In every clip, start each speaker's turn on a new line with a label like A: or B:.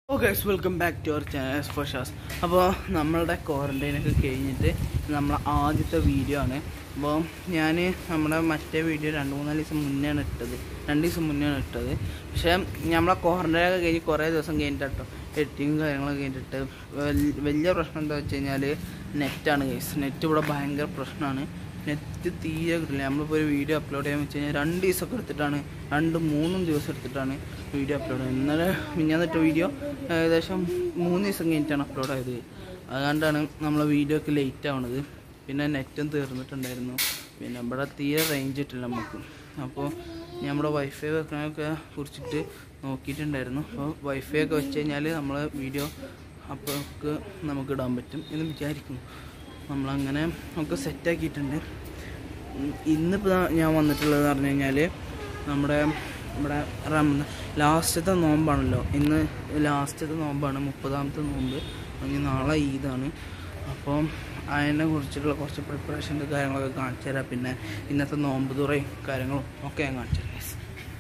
A: Okay welcome back to our channel specials അപ്പോൾ നമ്മളുടെ ക്വാറൻറ്റൈനൊക്കെ കഴിഞ്ഞിട്ട് നമ്മളെ ആദ്യത്തെ വീഡിയോ ആണ് അപ്പോൾ ഞാൻ നമ്മുടെ മറ്റേ വീഡിയോ രണ്ട് മൂന്നാല് ദിവസം മുന്നെയാണ് ഇട്ടത് രണ്ട് ദിവസം മുന്നെയാണ് ഇട്ടത് പക്ഷേ നമ്മളെ ക്വാറൻറ്റൈനൊക്കെ കഴിഞ്ഞ് കുറേ ദിവസം കഴിഞ്ഞിട്ട് കേട്ടോ എഡിറ്റിങ്ങും കാര്യങ്ങളൊക്കെ കഴിഞ്ഞിട്ട് വൽ- വലിയ പ്രശ്നം എന്താ വെച്ച് കഴിഞ്ഞാൽ നെറ്റാണ് കേസ് നെറ്റ് ഇവിടെ ഭയങ്കര പ്രശ്നമാണ് നെറ്റ് തീരെ കിട്ടില്ല നമ്മളിപ്പോൾ ഒരു വീഡിയോ അപ്ലോഡ് ചെയ്യാൻ വെച്ച് കഴിഞ്ഞാൽ രണ്ട് ദിവസമൊക്കെ എടുത്തിട്ടാണ് രണ്ട് മൂന്നും ദിവസം എടുത്തിട്ടാണ് വീഡിയോ അപ്ലോഡ് ചെയ്യുന്നത് ഇന്നലെ മിഞ്ഞാന്നിട്ട വീഡിയോ ഏകദേശം മൂന്ന് ദിവസം കഴിഞ്ഞിട്ടാണ് അപ്ലോഡ് ആയത് അതുകൊണ്ടാണ് നമ്മളെ വീഡിയോ ഒക്കെ ലേറ്റ് ആവണത് പിന്നെ നെറ്റും തീർന്നിട്ടുണ്ടായിരുന്നു പിന്നെ ഇവിടെ തീരെ റേഞ്ച് കിട്ടില്ല നമുക്ക് അപ്പോൾ നമ്മുടെ വൈഫൈ വെക്കാനൊക്കെ കുറിച്ചിട്ട് നോക്കിയിട്ടുണ്ടായിരുന്നു അപ്പോൾ വൈഫൈ ഒക്കെ വെച്ച് കഴിഞ്ഞാൽ നമ്മളെ വീഡിയോ അപ്പോഴൊക്കെ നമുക്ക് ഇടാൻ പറ്റും എന്ന് വിചാരിക്കുന്നു നമ്മളങ്ങനെ ഒക്കെ സെറ്റാക്കിയിട്ടുണ്ട് ഇന്നിപ്പോൾ ഞാൻ വന്നിട്ടുള്ളത് പറഞ്ഞു കഴിഞ്ഞാൽ നമ്മുടെ ഇവിടെ റം ലാസ്റ്റത്തെ നോമ്പാണല്ലോ ഇന്ന് ലാസ്റ്റത്തെ നോമ്പാണ് മുപ്പതാമത്തെ നോമ്പ് ഇനി നാളെ ഈദാണ് അപ്പം അതിനെ കുറിച്ചിട്ടുള്ള കുറച്ച് പ്രിപ്പറേഷൻ്റെ കാര്യങ്ങളൊക്കെ കാണിച്ചു തരാം പിന്നെ ഇന്നത്തെ നോമ്പ് തുറയും കാര്യങ്ങളും ഒക്കെ ഞാൻ കാണിച്ചു തരാം guys.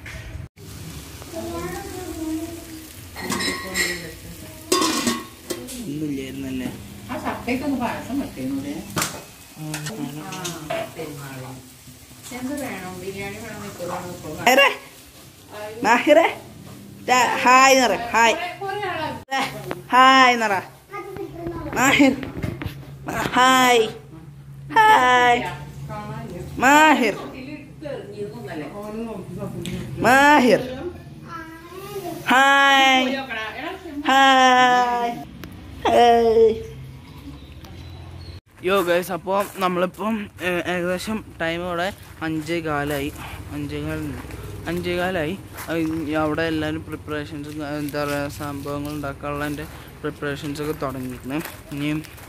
A: ഒന്നുമില്ലായിരുന്നല്ലേ
B: ആ ചക്കയ്ക്കൊന്ന് പായസം വെക്കുന്നൂടെ എന്ത് വേണം ബിരിയാണി വേണം നെയ്ച്ചോറാണോ ഇപ്പോൾ?
A: മാഹിറേ മാഹിറേ hi Nira hi hi Nira Mahir hi hi
B: കാണാനില്ല.
A: മാഹിർ
B: ഇതിലിട്ട് എറിഞ്ഞിരുന്നല്ലേ?
A: മാഹിർ ഹായ്
B: നോക്കടാ. എടാ,
A: ഹായ് ഹായ് യോ ഗൈസ് അപ്പോൾ നമ്മളിപ്പം ഏഹ്, ഏകദേശം ടൈം ഇവിടെ അഞ്ചേ കാലായി അഞ്ചേ കാല അഞ്ചേ കാലായി അത് ഇനി അവിടെ എല്ലാവരും പ്രിപ്പറേഷൻസും എന്താ പറയുക സംഭവങ്ങൾ ഉണ്ടാക്കാനുള്ളതിൻ്റെ പ്രിപ്പറേഷൻസൊക്കെ തുടങ്ങിയിരുന്നു ഇനി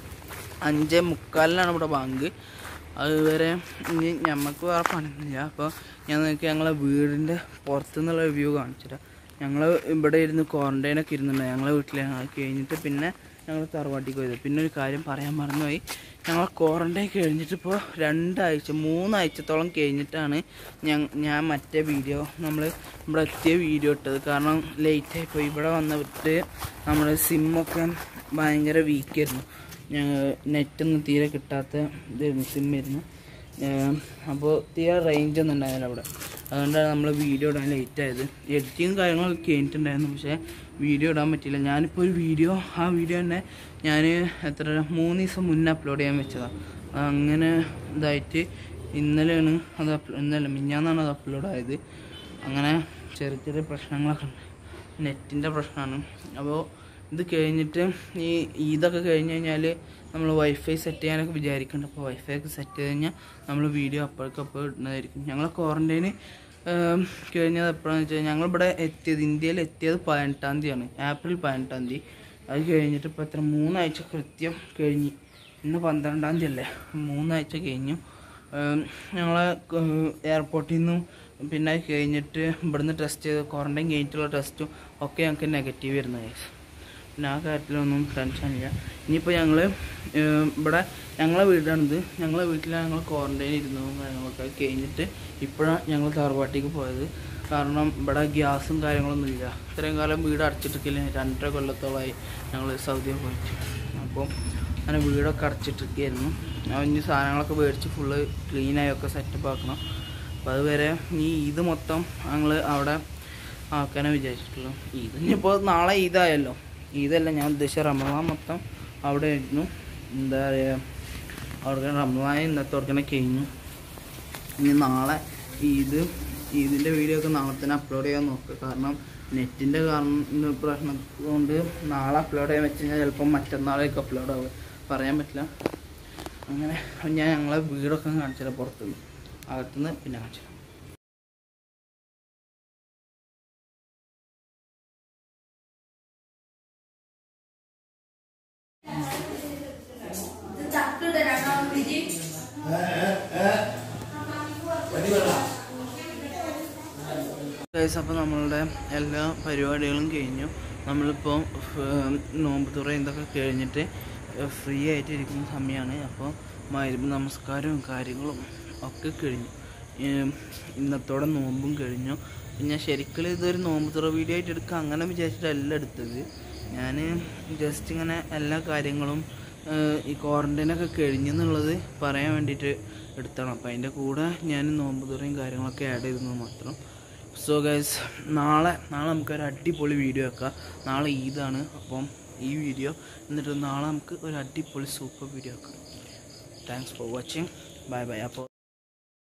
A: അഞ്ചേ മുക്കാലിനാണ് ഇവിടെ ബാങ്ക് അതുവരെ ഇനി ഞമ്മക്ക് വേറെ പണിയൊന്നുമില്ല അപ്പോൾ ഞാൻ നിങ്ങൾക്ക് ഞങ്ങളെ വീടിൻ്റെ പുറത്തുനിന്നുള്ള വ്യൂ കാണിച്ചുതരാം ഞങ്ങൾ ഇവിടെ ഇരുന്ന് ക്വാറൻറ്റൈനൊക്കെ ഇരുന്നുണ്ട് ഞങ്ങളെ വീട്ടിൽ അത് കഴിഞ്ഞിട്ട് പിന്നെ ഞങ്ങൾ തറവാട്ടിക്ക് പോയത് പിന്നെ ഒരു കാര്യം പറയാൻ മറന്നുപോയി ഞങ്ങൾ ക്വാറൻറ്റൈൻ കഴിഞ്ഞിട്ട് ഇപ്പോൾ രണ്ടാഴ്ച മൂന്നാഴ്ചത്തോളം കഴിഞ്ഞിട്ടാണ് ഞാൻ ഞാൻ മറ്റേ വീഡിയോ നമ്മൾ ഇവിടെ എത്തിയ വീഡിയോ ഇട്ടത് കാരണം ലേറ്റായി പോയി ഇവിടെ വന്നിട്ട് നമ്മുടെ സിമ്മൊക്കെ ഭയങ്കര വീക്കായിരുന്നു ഞങ്ങൾ നെറ്റൊന്നും തീരെ കിട്ടാത്ത ഇതായിരുന്നു സിമ്മായിരുന്നു അപ്പോൾ തീരെ റേഞ്ച് ഒന്നും ഉണ്ടായില്ല അവിടെ അതുകൊണ്ടാണ് നമ്മൾ വീഡിയോ ഇടാൻ ലേറ്റ് ആയത് എഡിറ്റിങ് കാര്യങ്ങളൊക്കെ കഴിഞ്ഞിട്ടുണ്ടായിരുന്നു പക്ഷേ വീഡിയോ ഇടാൻ പറ്റിയില്ല ഞാനിപ്പോൾ ഒരു വീഡിയോ ആ വീഡിയോ തന്നെ ഞാൻ എത്ര മൂന്ന് ദിവസം മുന്നേ അപ്ലോഡ് ചെയ്യാൻ വെച്ചതാണ് അങ്ങനെ ഇതായിട്ട് ഇന്നലെയാണ് അത് അപ്ലോ ഇന്നലെ മിഞ്ഞാന്നാണ് അത് അപ്ലോഡ് ആയത് അങ്ങനെ ചെറിയ ചെറിയ പ്രശ്നങ്ങളൊക്കെ ഉണ്ട് നെറ്റിൻ്റെ പ്രശ്നമാണ് അപ്പോൾ ഇത് കഴിഞ്ഞിട്ട് ഈ ഇതൊക്കെ കഴിഞ്ഞ് കഴിഞ്ഞാൽ നമ്മൾ വൈഫൈ സെറ്റ് ചെയ്യാനൊക്കെ വിചാരിക്കുന്നുണ്ട് അപ്പോൾ വൈഫൈ ഒക്കെ സെറ്റ് ചെയ്ത് കഴിഞ്ഞാൽ നമ്മൾ വീഡിയോ അപ്പോഴേക്കപ്പോൾ ഇടുന്നതായിരിക്കും ഞങ്ങൾ ക്വാറൻറ്റൈന് കഴിഞ്ഞത് എപ്പോഴാണെന്ന് വെച്ചാൽ ഞങ്ങളിവിടെ എത്തിയത് ഇന്ത്യയിൽ എത്തിയത് പതിനെട്ടാം തീയതിയാണ് ഏപ്രിൽ പതിനെട്ടാം തീയതി അത് കഴിഞ്ഞിട്ട് ഇപ്പോൾ എത്ര മൂന്നാഴ്ച കൃത്യം കഴിഞ്ഞ് ഇന്ന് പന്ത്രണ്ടാം തീയതി അല്ലേ മൂന്നാഴ്ച കഴിഞ്ഞു ഞങ്ങൾ എയർപോർട്ടിൽ നിന്നും പിന്നെ അത് കഴിഞ്ഞിട്ട് ഇവിടുന്ന് ടെസ്റ്റ് ചെയ്ത് ക്വാറൻറ്റൈൻ കഴിഞ്ഞിട്ടുള്ള ടെസ്റ്റും ഒക്കെ ഞങ്ങൾക്ക് നെഗറ്റീവ് വരുന്നത് guys. പിന്നെ ആ കാര്യത്തിലൊന്നും ടെൻഷനില്ല ഇനിയിപ്പോൾ ഞങ്ങൾ ഇവിടെ ഞങ്ങളെ വീടാണിത് ഞങ്ങളെ വീട്ടിലാണ് ഞങ്ങൾ ക്വാറൻറ്റൈൻ ഇരുന്നതും കാര്യങ്ങളൊക്കെ കഴിഞ്ഞിട്ട് ഇപ്പോഴാണ് ഞങ്ങൾ തറവാട്ടിക്ക് പോയത് കാരണം ഇവിടെ ഗ്യാസും കാര്യങ്ങളൊന്നും ഇല്ല ഇത്രയും കാലം വീട് അടച്ചിട്ടിരിക്കില്ല രണ്ടര കൊല്ലത്തോളമായി ഞങ്ങൾ സൗദിയിൽ പോയിട്ട് അപ്പോൾ അങ്ങനെ വീടൊക്കെ അടച്ചിട്ടിരിക്കുകയായിരുന്നു ഞാൻ ഇനി സാധനങ്ങളൊക്കെ മേടിച്ച് ഫുള്ള് ക്ലീനായി ഒക്കെ സെറ്റപ്പ് ആക്കണം അപ്പോൾ അതുവരെ ഈ ഇത് മൊത്തം ഞങ്ങൾ അവിടെ ആക്കാനേ വിചാരിച്ചിട്ടുള്ളൂ ഇത് ഇനിയിപ്പോൾ നാളെ ഈദായല്ലോ ഈദല്ല ഞാൻ ഉദ്ദേശിച്ച റമദാൻ മൊത്തം അവിടെ ആയിരുന്നു എന്താ പറയുക അവിടെ റമദാൻ ഇന്നത്തെ ഓർക്കനെ കഴിഞ്ഞു ഇനി നാളെ ഈദ് ഈദിൻ്റെ വീഡിയോ ഒക്കെ നാളെ തന്നെ അപ്ലോഡ് ചെയ്യാൻ നോക്കുക കാരണം നെറ്റിൻ്റെ കാരണം പ്രശ്നം കൊണ്ട് നാളെ അപ്ലോഡ് ചെയ്യാൻ വെച്ച് കഴിഞ്ഞാൽ ചിലപ്പം മറ്റന്നാളേക്ക് അപ്ലോഡ് ആവും പറയാൻ പറ്റില്ല അങ്ങനെ ഞാൻ ഞങ്ങളെ വീടൊക്കെ കാണിച്ചുതരാം പുറത്തുനിന്ന് അകത്തുനിന്ന് പിന്നെ കാണിച്ചു തരാം. ഗൈസ് അപ്പോൾ നമ്മളുടെ എല്ലാ പരിപാടികളും കഴിഞ്ഞു നമ്മളിപ്പോൾ നോമ്പ് തുറ ഇതൊക്കെ കഴിഞ്ഞിട്ട് ഫ്രീ ആയിട്ട് ഇരിക്കുന്ന സമയമാണ് അപ്പോൾ മരുന്ന് നമസ്കാരവും കാര്യങ്ങളും ഒക്കെ കഴിഞ്ഞു ഏം, ഇന്നത്തോടെ നോമ്പും കഴിഞ്ഞു പിന്നെ ശരിക്കും ഇതൊരു നോമ്പ് തുറ വീഡിയോ ആയിട്ട് എടുക്കുക അങ്ങനെ വിചാരിച്ചിട്ടല്ല എടുത്തത് ഞാൻ ജസ്റ്റ് ഇങ്ങനെ എല്ലാ കാര്യങ്ങളും ഏഹ്, ഈ ക്വാറൻറ്റൈനൊക്കെ കഴിഞ്ഞെന്നുള്ളത് പറയാൻ വേണ്ടിയിട്ട് എടുത്താണ് അപ്പോൾ അതിൻ്റെ കൂടെ ഞാൻ നോമ്പ് തുറയും കാര്യങ്ങളൊക്കെ ആഡ് ചെയ്തെന്ന് മാത്രം സോ ഗൈസ് നാളെ നാളെ നമുക്കൊരു അടിപൊളി വീഡിയോ വെക്കാം നാളെ ഈദാണ് അപ്പം ഈ വീഡിയോ എന്നിട്ട് നാളെ നമുക്ക് ഒരു അടിപൊളി സൂപ്പർ വീഡിയോ വെക്കാം thanks for watching bye bye അപ്പോൾ